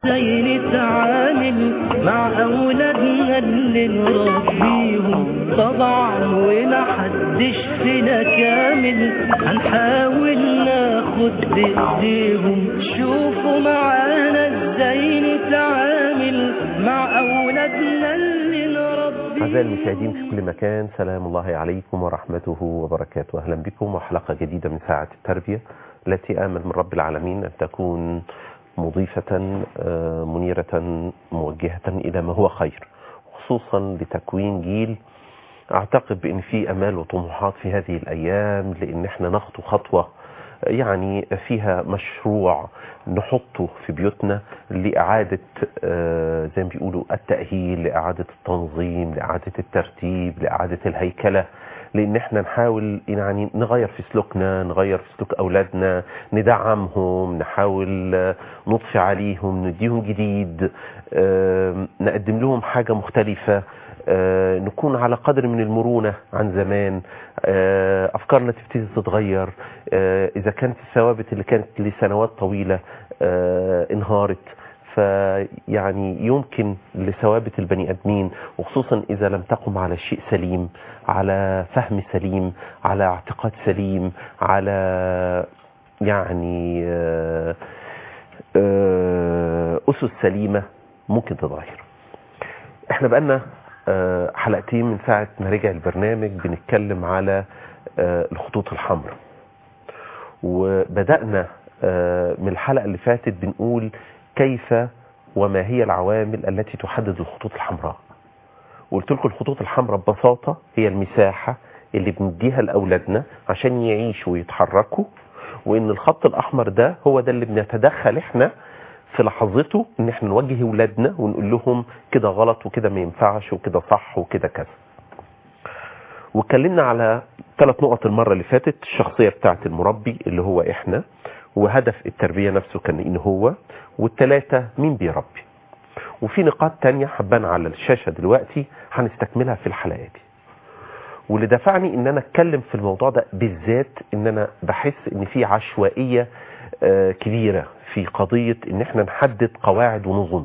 ازاي نتعامل مع اولادنا اللي نربيهم طبعا ومحدش فينا كامل هنحاول ناخد بايديهم شوفوا معانا ازاي نتعامل مع اولادنا اللي نربيهم أعزائي المشاهدين في كل مكان سلام الله عليكم ورحمته وبركاته أهلا بكم وحلقة جديدة من ساعة التربية التي آمل من رب العالمين أن تكون مضيفة آه، منيرة موجهة إلى ما هو خير خصوصا لتكوين جيل أعتقد بأن في أمال وطموحات في هذه الأيام لأن احنا نخطو خطوة يعني فيها مشروع نحطه في بيوتنا لإعادة آه، زي ما بيقولوا التأهيل لإعادة التنظيم لإعادة الترتيب لإعادة الهيكلة لأن احنا نحاول يعني نغير في سلوكنا نغير في سلوك أولادنا ندعمهم نحاول آه، نضفي عليهم نديهم جديد آه، نقدم لهم حاجة مختلفة آه، نكون على قدر من المرونة عن زمان آه، أفكارنا تبتدي تتغير آه، إذا كانت الثوابت اللي كانت لسنوات طويلة آه، انهارت فيعني يمكن لثوابت البني ادمين وخصوصا اذا لم تقم على شيء سليم على فهم سليم على اعتقاد سليم على يعني آه، آه، اسس سليمه ممكن تتغير احنا بقالنا آه، حلقتين من ساعه ما رجع البرنامج بنتكلم على آه، الخطوط الحمراء وبدانا آه، من الحلقه اللي فاتت بنقول كيف وما هي العوامل التي تحدد الخطوط الحمراء وقلت لكم الخطوط الحمراء ببساطة هي المساحة اللي بنديها لأولادنا عشان يعيشوا ويتحركوا وإن الخط الأحمر ده هو ده اللي بنتدخل إحنا في لحظته إن إحنا نوجه أولادنا ونقول لهم كده غلط وكده ما ينفعش وكده صح وكده كذا واتكلمنا على ثلاث نقط المرة اللي فاتت الشخصية بتاعت المربي اللي هو إحنا وهدف التربية نفسه كان إن هو والتلاتة مين بيربي وفي نقاط تانية حبان على الشاشة دلوقتي هنستكملها في الحلقة دي واللي دفعني ان انا اتكلم في الموضوع ده بالذات ان انا بحس ان في عشوائية آه، كبيرة في قضية ان احنا نحدد قواعد ونظم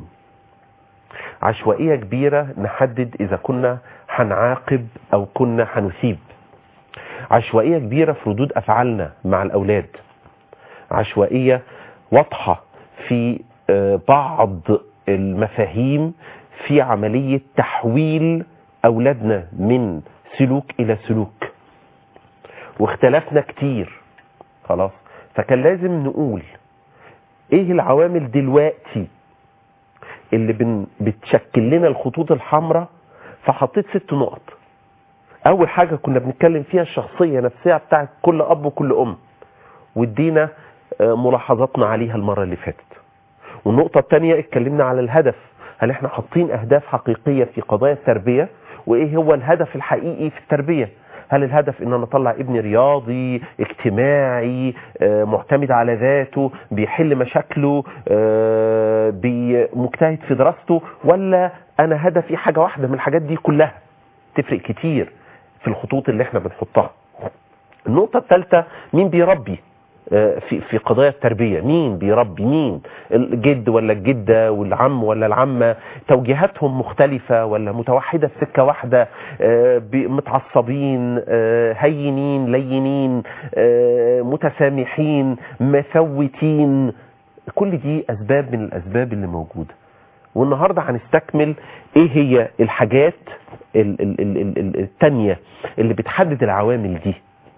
عشوائية كبيرة نحدد اذا كنا هنعاقب او كنا هنثيب عشوائية كبيرة في ردود افعالنا مع الاولاد عشوائية واضحة في آه، بعض المفاهيم في عملية تحويل أولادنا من سلوك إلى سلوك واختلفنا كتير خلاص فكان لازم نقول ايه العوامل دلوقتي اللي بن بتشكل لنا الخطوط الحمراء فحطيت ست نقط اول حاجة كنا بنتكلم فيها الشخصية نفسها بتاعت كل اب وكل ام وادينا آه، ملاحظاتنا عليها المرة اللي فاتت والنقطة الثانية اتكلمنا على الهدف هل احنا حاطين اهداف حقيقية في قضايا التربية وايه هو الهدف الحقيقي في التربية هل الهدف ان انا اطلع ابني رياضي اجتماعي آه، معتمد على ذاته بيحل مشاكله آه، بي- مجتهد في دراسته ولا انا هدفي حاجة واحدة من الحاجات دي كلها تفرق كتير في الخطوط اللي احنا بنحطها النقطة الثالثة مين بيربي آه، في في قضايا التربيه مين بيربي مين الجد ولا الجده والعم ولا العمه توجيهاتهم مختلفه ولا متوحده في سكه واحده آه، بي- متعصبين آه، هينين لينين آه، متسامحين مفوتين كل دي اسباب من الاسباب اللي موجوده والنهارده هنستكمل ايه هي الحاجات ال- ال- ال- ال- ال- التانية اللي بتحدد العوامل دي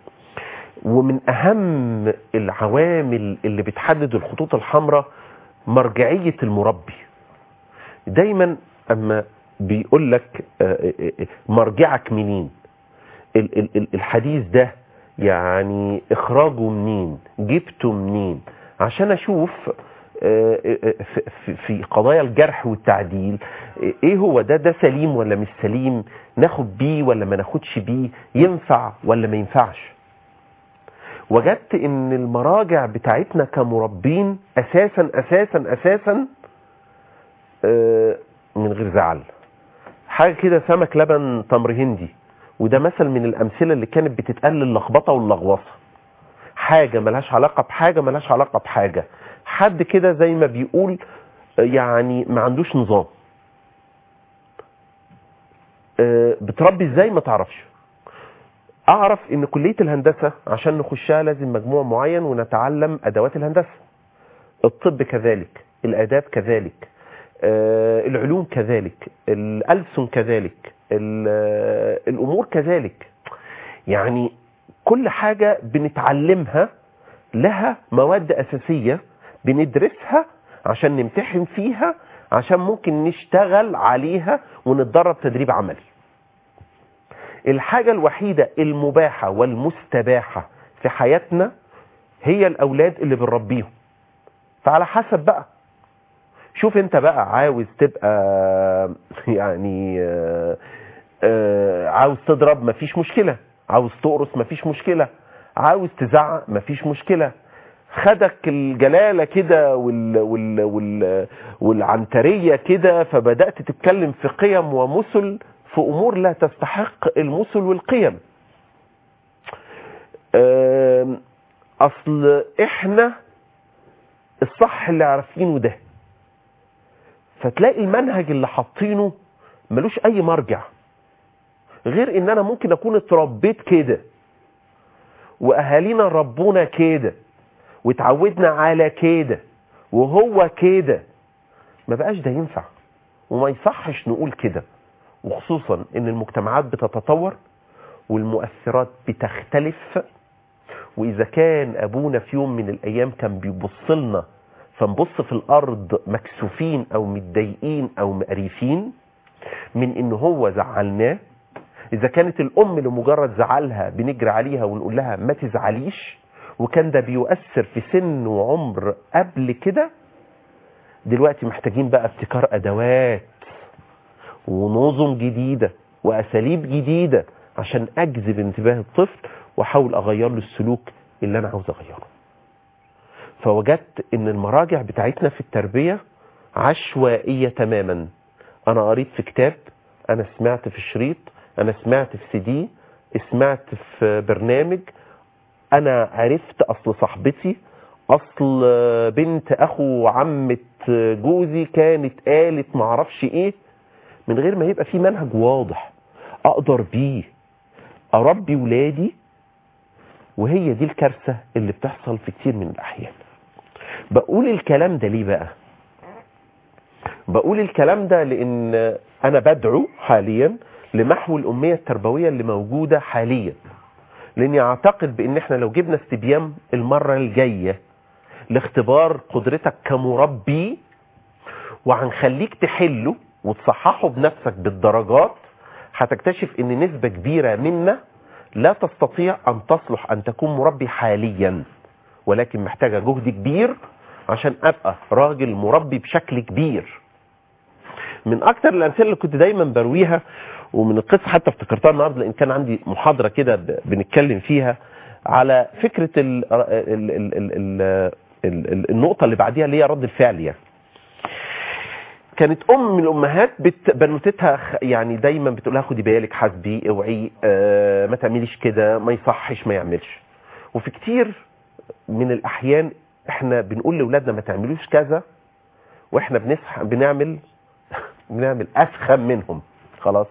ومن اهم العوامل اللي بتحدد الخطوط الحمراء مرجعية المربي دايما اما بيقول لك آه، آه، آه، مرجعك منين ال- ال- ال- الحديث ده يعني اخراجه منين جبته منين عشان اشوف آه، آه، في- في- في قضايا الجرح والتعديل آه، ايه هو ده ده سليم ولا مش سليم ناخد بيه ولا ما ناخدش بيه ينفع ولا ما ينفعش وجدت ان المراجع بتاعتنا كمربين اساسا اساسا اساسا آه، من غير زعل حاجه كده سمك لبن تمر هندي وده مثل من الامثله اللي كانت بتتقال للخبطه واللغوصه حاجه ملهاش علاقه بحاجه ملهاش علاقه بحاجه حد كده زي ما بيقول يعني ما عندوش نظام آه، بتربي ازاي ما تعرفش اعرف ان كلية الهندسة عشان نخشها لازم مجموع معين ونتعلم ادوات الهندسة الطب كذلك الاداب كذلك آه، العلوم كذلك الألسن كذلك ال- آه، الامور كذلك يعني كل حاجة بنتعلمها لها مواد اساسية بندرسها عشان نمتحن فيها عشان ممكن نشتغل عليها ونتدرب تدريب عملي الحاجة الوحيدة المباحة والمستباحة في حياتنا هي الأولاد اللي بنربيهم فعلى حسب بقى شوف انت بقى عاوز تبقى يعني آه، آه، عاوز تضرب مفيش مشكلة عاوز تقرص مفيش مشكلة عاوز تزعق مفيش مشكلة خدك الجلالة كده وال وال وال والعنترية كده فبدأت تتكلم في قيم ومثل في أمور لا تستحق المثل والقيم آم، أصل إحنا الصح اللي عارفينه ده فتلاقي المنهج اللي حاطينه ملوش أي مرجع غير إن أنا ممكن أكون اتربيت كده وأهالينا ربونا كده واتعودنا على كده وهو كده ما بقاش ده ينفع وما يصحش نقول كده وخصوصا ان المجتمعات بتتطور والمؤثرات بتختلف واذا كان ابونا في يوم من الايام كان بيبص لنا فنبص في الارض مكسوفين او متضايقين او مقريفين من ان هو زعلناه اذا كانت الام لمجرد زعلها بنجري عليها ونقول لها ما تزعليش وكان ده بيؤثر في سن وعمر قبل كده دلوقتي محتاجين بقى ابتكار ادوات ونظم جديدة واساليب جديدة عشان اجذب انتباه الطفل واحاول اغير له السلوك اللي انا عاوز اغيره فوجدت ان المراجع بتاعتنا في التربية عشوائية تماما انا قريت في كتاب انا سمعت في شريط انا سمعت في سي دي سمعت في برنامج انا عرفت اصل صاحبتي اصل بنت اخو عمة جوزي كانت قالت معرفش ايه من غير ما يبقى في منهج واضح اقدر بيه اربي ولادي وهي دي الكارثة اللي بتحصل في كتير من الاحيان بقول الكلام ده ليه بقى بقول الكلام ده لان انا بدعو حاليا لمحو الامية التربوية اللي موجودة حاليا لاني اعتقد بان احنا لو جبنا استبيان المرة الجاية لاختبار قدرتك كمربي وهنخليك تحله وتصححه بنفسك بالدرجات هتكتشف ان نسبة كبيرة منا لا تستطيع ان تصلح ان تكون مربي حاليا ولكن محتاجة جهد كبير عشان ابقى راجل مربي بشكل كبير من اكتر الامثله اللي كنت دايما برويها ومن القصه حتى افتكرتها النهارده لان كان عندي محاضره كده ب- بنتكلم فيها على فكره ال ال ال ال ال ال ال النقطه اللي بعديها اللي هي رد الفعل يعني كانت ام من الامهات بت... بنوتتها خ- يعني دايما بتقول لها خدي بالك حاسبي اوعي آه ما تعمليش كده ما يصحش ما يعملش وفي كتير من الاحيان احنا بنقول لاولادنا ما تعملوش كذا واحنا بنصح بنعمل بنعمل اسخن منهم خلاص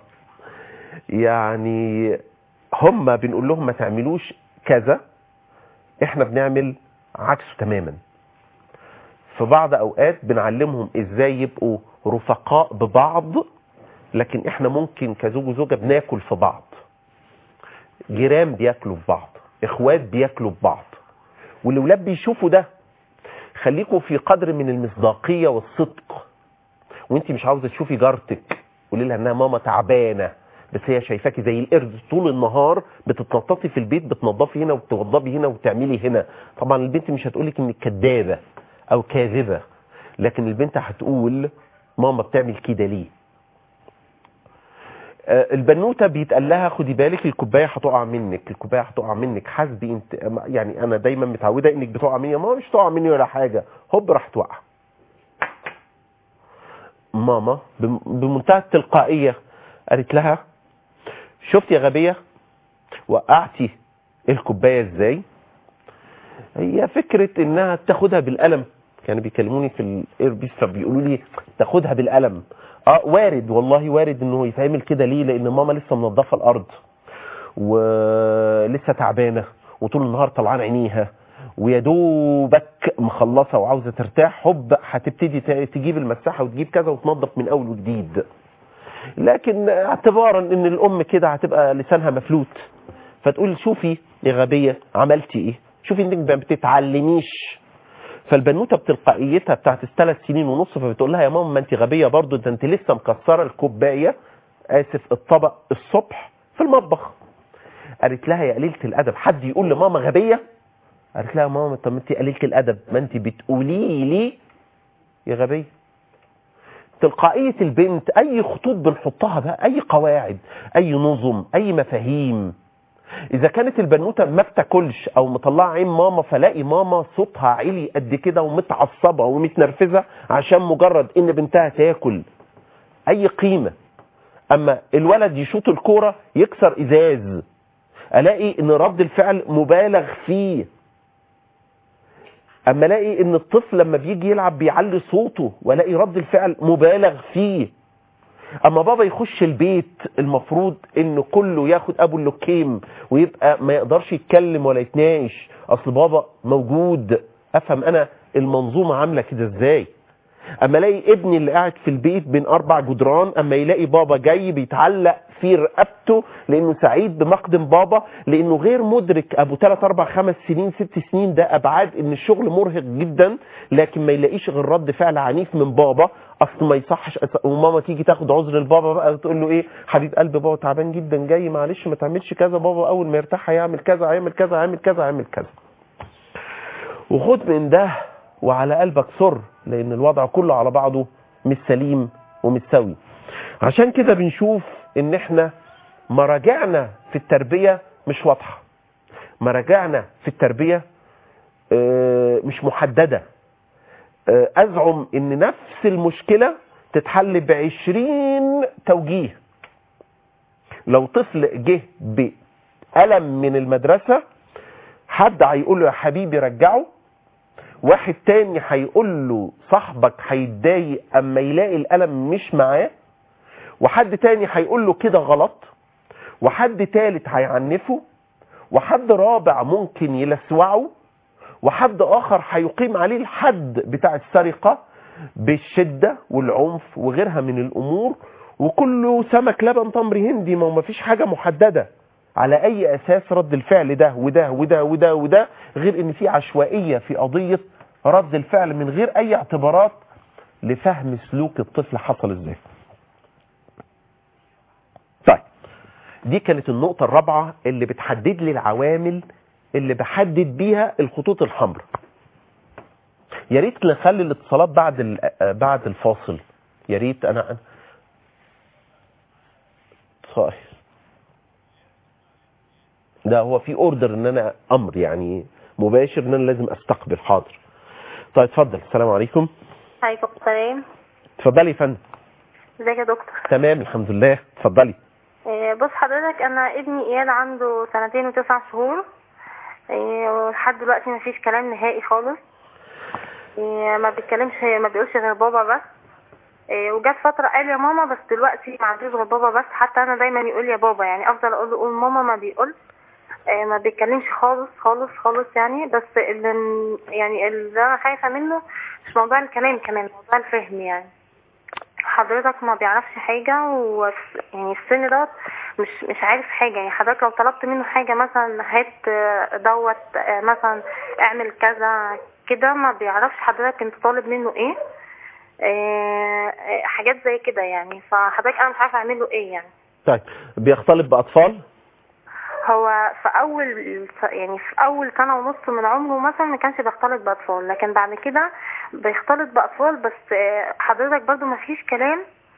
يعني هم بنقول لهم ما تعملوش كذا احنا بنعمل عكسه تماما في بعض اوقات بنعلمهم ازاي يبقوا رفقاء ببعض لكن احنا ممكن كزوج وزوجة بناكل في بعض جيران بياكلوا في بعض اخوات بياكلوا في بعض والاولاد بيشوفوا ده خليكم في قدر من المصداقية والصدق وانت مش عاوزة تشوفي جارتك قولي لها انها ماما تعبانة بس هي شايفاكي زي القرد طول النهار بتتنططي في البيت بتنظفي هنا وبتوضبي هنا وبتعملي هنا طبعا البنت مش هتقولك انك كدابة او كاذبة لكن البنت هتقول ماما بتعمل كده ليه آه، البنوتة بيتقال لها خدي بالك الكوباية هتقع منك الكوباية هتقع منك حاسبي انت يعني انا دايما متعودة انك بتقع مني ماما مش تقع مني ولا حاجة هوب راح توقع ماما بم- بمنتهى التلقائية قالت لها شفت يا غبية وقعتي الكوباية ازاي هي فكرة انها تاخدها بالقلم يعني بيكلموني في الايربيس فبيقولوا لي تاخدها بالقلم اه وارد والله وارد انه يتعمل كده ليه لان ماما لسه منظفه الارض ولسه تعبانه وطول النهار طلعان عينيها ويا دوبك مخلصه وعاوزه ترتاح هوب هتبتدي ت- تجيب المساحه وتجيب كذا وتنظف من اول وجديد لكن اعتبارا ان الام كده هتبقى لسانها مفلوت فتقول شوفي يا غبيه عملتي ايه شوفي انك ما بتتعلميش فالبنوته بتلقائيتها بتاعت الثلاث سنين ونص فبتقول لها يا ماما ما انت غبيه برضو ده انت لسه مكسره الكوبايه اسف الطبق الصبح في المطبخ قالت لها يا قليله الادب حد يقول لماما غبيه قالت لها يا ماما طب ما انت قليله الادب ما انت بتقولي لي يا غبيه تلقائيه البنت اي خطوط بنحطها بقى اي قواعد اي نظم اي مفاهيم اذا كانت البنوته ما بتاكلش او مطلعه عين ماما فلاقي ماما صوتها عالي قد كده ومتعصبه ومتنرفزه عشان مجرد ان بنتها تاكل اي قيمه اما الولد يشوط الكوره يكسر ازاز الاقي ان رد الفعل مبالغ فيه اما الاقي ان الطفل لما بيجي يلعب بيعلي صوته والاقي رد الفعل مبالغ فيه اما بابا يخش البيت المفروض انه كله ياخد ابو اللوكيم ويبقى ما يقدرش يتكلم ولا يتناقش اصل بابا موجود افهم انا المنظومه عامله كده ازاي اما الاقي ابني اللي قاعد في البيت بين اربع جدران اما يلاقي بابا جاي بيتعلق في رقبته لانه سعيد بمقدم بابا لانه غير مدرك ابو 3 4 5 سنين 6 سنين ده ابعاد ان الشغل مرهق جدا لكن ما يلاقيش غير رد فعل عنيف من بابا اصل ما يصحش أس- وماما تيجي تاخد عذر البابا بقى تقول له ايه حبيب قلب بابا تعبان جدا جاي معلش ما تعملش كذا بابا اول ما يرتاح هيعمل كذا هيعمل كذا هيعمل كذا هيعمل كذا وخد من ده وعلى قلبك سر لان الوضع كله على بعضه مش سليم ومش سوي عشان كده بنشوف ان احنا مراجعنا في التربية مش واضحة مراجعنا في التربية آه، مش محددة آه، ازعم ان نفس المشكلة تتحل بعشرين توجيه لو طفل جه بألم من المدرسة حد هيقول له يا حبيبي رجعه واحد تاني هيقول له صاحبك هيتضايق اما يلاقي القلم مش معاه وحد تاني هيقول له كده غلط وحد تالت هيعنفه وحد رابع ممكن يلسوعه وحد اخر هيقيم عليه الحد بتاع السرقة بالشدة والعنف وغيرها من الامور وكله سمك لبن تمر هندي ما هو مفيش حاجة محددة على اي اساس رد الفعل ده وده وده وده وده غير ان في عشوائية في قضية رد الفعل من غير اي اعتبارات لفهم سلوك الطفل حصل ازاي طيب دي كانت النقطة الرابعة اللي بتحدد لي العوامل اللي بحدد بيها الخطوط الحمراء يا ريت نخلي الاتصالات بعد ال- آه، بعد الفاصل يا ريت انا أنا- طيب ده هو في اوردر ان انا امر يعني مباشر ان انا لازم استقبل حاضر طيب اتفضل السلام عليكم عليكم السلام اتفضلي يا فندم ازيك يا دكتور تمام الحمد لله اتفضلي إيه، بص حضرتك انا ابني اياد عنده سنتين وتسع شهور إيه، ولحد دلوقتي مفيش كلام نهائي خالص إيه، ما بيتكلمش ما بيقولش غير بابا بس إيه، وجت فترة قال يا ماما بس دلوقتي ما عندوش غير بابا بس حتى انا دايما يقول يا بابا يعني افضل اقول له قول ماما ما بيقولش إيه، ما بيتكلمش خالص خالص خالص يعني بس اللي يعني اللي انا خايفة منه مش موضوع الكلام كمان موضوع الفهم يعني حضرتك ما بيعرفش حاجة و يعني في السن دوت مش مش عارف حاجة يعني حضرتك لو طلبت منه حاجة مثلا هات آه، دوت آه، مثلا اعمل كذا كده ما بيعرفش حضرتك انت طالب منه ايه آه، آه، حاجات زي كده يعني فحضرتك انا مش عارفة اعمل له ايه يعني طيب بيختلط باطفال هو في اول يعني في اول سنه ونص من عمره مثلا ما كانش بيختلط باطفال لكن بعد كده بيختلط باطفال بس آه، حضرتك برضو ما فيش كلام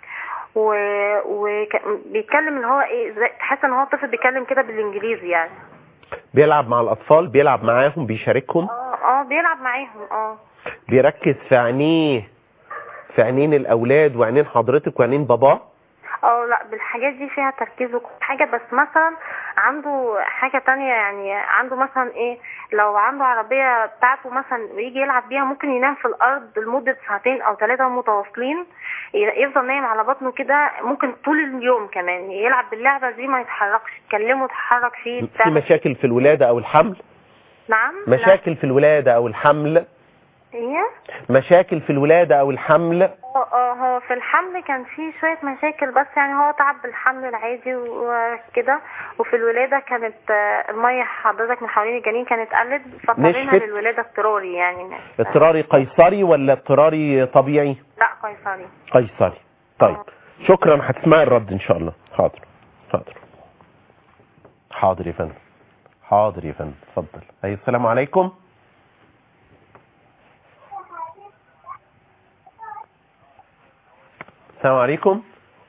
وبيتكلم اللي هو ايه زي تحس ان هو طفل بيتكلم كده بالانجليزي يعني بيلعب مع الاطفال بيلعب معاهم بيشاركهم اه اه بيلعب معاهم اه بيركز في عينيه في عينين الاولاد وعينين حضرتك وعينين باباه اه لا بالحاجات دي فيها تركيز وكل حاجة بس مثلا عنده حاجة تانية يعني عنده مثلا ايه لو عنده عربية بتاعته مثلا ويجي يلعب بيها ممكن ينام في الأرض لمدة ساعتين أو ثلاثة متواصلين ي- يفضل نايم على بطنه كده ممكن طول اليوم كمان يلعب باللعبة دي ما يتحركش تكلمه يتحرك فيه في بتاع مشاكل في الولادة او الحمل نعم مشاكل في الولادة او الحمل لا. ايه مشاكل في الولادة او الحمل اه اه هو في الحمل كان في شوية مشاكل بس يعني هو تعب بالحمل العادي وكده وفي الولادة كانت آه، المية حضرتك من حوالين الجنين كانت قلت فاضطرينا نشفت؟ للولادة اضطراري يعني اضطراري قيصري ولا اضطراري طبيعي لا قيصري قيصري طيب شكرا هتسمعي الرد ان شاء الله حاضر حاضر حاضر يا فندم حاضر يا فندم اتفضل اي السلام عليكم السلام عليكم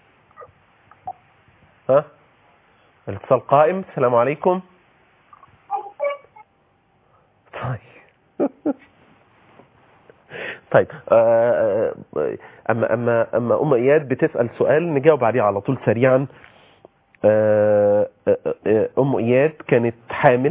ها الاتصال قائم السلام عليكم طيب طيب آه، آه، اما اما اما ام اياد بتسال سؤال نجاوب عليه على طول سريعا آه، آه، آه، ام اياد كانت حامل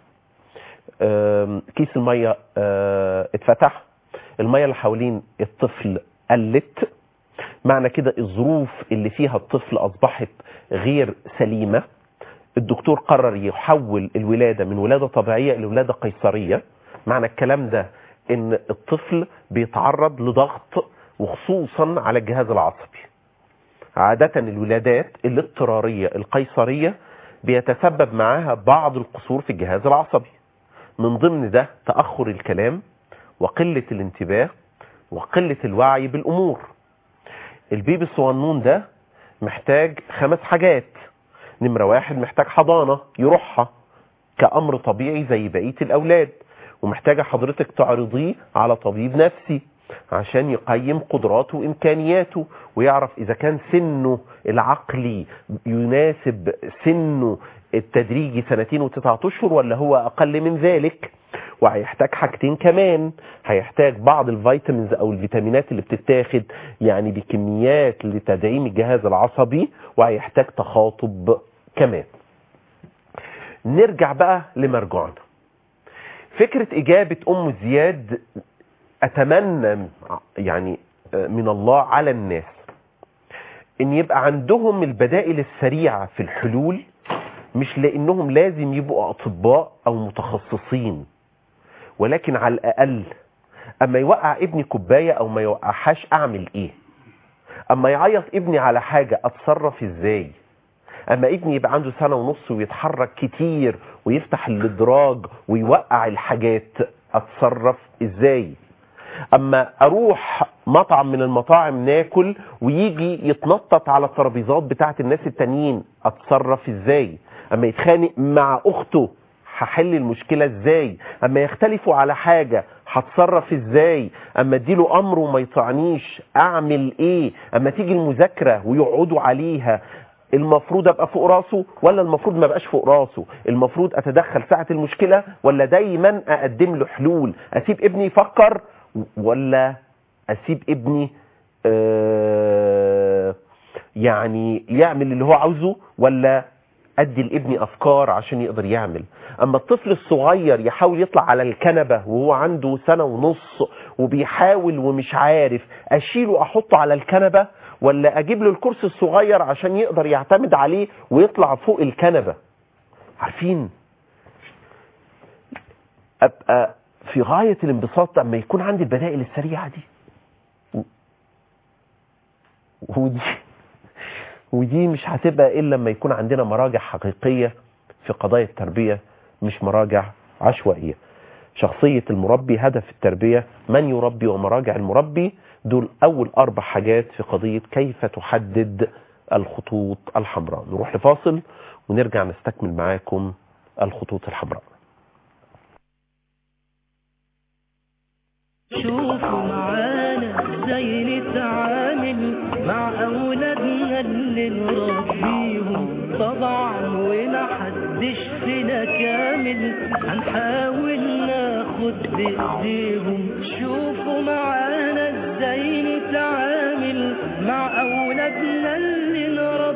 آم، كيس الميه آه، اتفتح الميه اللي حوالين الطفل قلت معنى كده الظروف اللي فيها الطفل اصبحت غير سليمه الدكتور قرر يحول الولاده من ولاده طبيعيه الى ولاده قيصريه معنى الكلام ده ان الطفل بيتعرض لضغط وخصوصا على الجهاز العصبي عادة الولادات الاضطرارية القيصرية بيتسبب معاها بعض القصور في الجهاز العصبي من ضمن ده تأخر الكلام وقلة الانتباه وقلة الوعي بالأمور البيبي الصغنون ده محتاج خمس حاجات نمرة واحد محتاج حضانة يروحها كأمر طبيعي زي بقية الأولاد ومحتاجة حضرتك تعرضيه على طبيب نفسي عشان يقيم قدراته وإمكانياته ويعرف إذا كان سنه العقلي يناسب سنه التدريجي سنتين وتسعة أشهر ولا هو أقل من ذلك وهيحتاج حاجتين كمان هيحتاج بعض الفيتامينز او الفيتامينات اللي بتتاخد يعني بكميات لتدعيم الجهاز العصبي وهيحتاج تخاطب كمان نرجع بقى لمرجعنا فكرة إجابة أم زياد أتمنى يعني من الله على الناس إن يبقى عندهم البدائل السريعة في الحلول مش لأنهم لازم يبقوا أطباء أو متخصصين ولكن على الأقل أما يوقع ابني كوباية أو ما يوقعهاش أعمل إيه أما يعيط ابني على حاجة أتصرف إزاي اما ابني يبقى عنده سنة ونص ويتحرك كتير ويفتح الادراج ويوقع الحاجات اتصرف ازاي اما اروح مطعم من المطاعم ناكل ويجي يتنطط على الترابيزات بتاعت الناس التانيين اتصرف ازاي اما يتخانق مع اخته هحل المشكلة ازاي اما يختلفوا على حاجة هتصرف ازاي اما اديله امر وما يطعنيش اعمل ايه اما تيجي المذاكرة ويقعدوا عليها المفروض ابقى فوق راسه ولا المفروض ما بقاش فوق راسه المفروض اتدخل ساعة المشكلة ولا دايما اقدم له حلول اسيب ابني يفكر ولا اسيب ابني آه يعني يعمل اللي هو عاوزه ولا ادي لابني افكار عشان يقدر يعمل اما الطفل الصغير يحاول يطلع على الكنبة وهو عنده سنة ونص وبيحاول ومش عارف اشيله احطه على الكنبة ولا اجيب له الكرسي الصغير عشان يقدر يعتمد عليه ويطلع فوق الكنبة عارفين ابقى في غاية الانبساط لما يكون عندي البدائل السريعة دي ودي ودي مش هتبقى الا لما يكون عندنا مراجع حقيقية في قضايا التربية مش مراجع عشوائية شخصية المربي هدف التربية من يربي ومراجع المربي دول أول أربع حاجات في قضية كيف تحدد الخطوط الحمراء نروح لفاصل ونرجع نستكمل معاكم الخطوط الحمراء شوفوا معانا ازاي نتعامل مع اولادنا اللي نربيهم طبعا ومحدش فينا كامل هنحاول ناخد بايديهم شوفوا معانا ازاي نتعامل مع اولادنا اللي نربيهم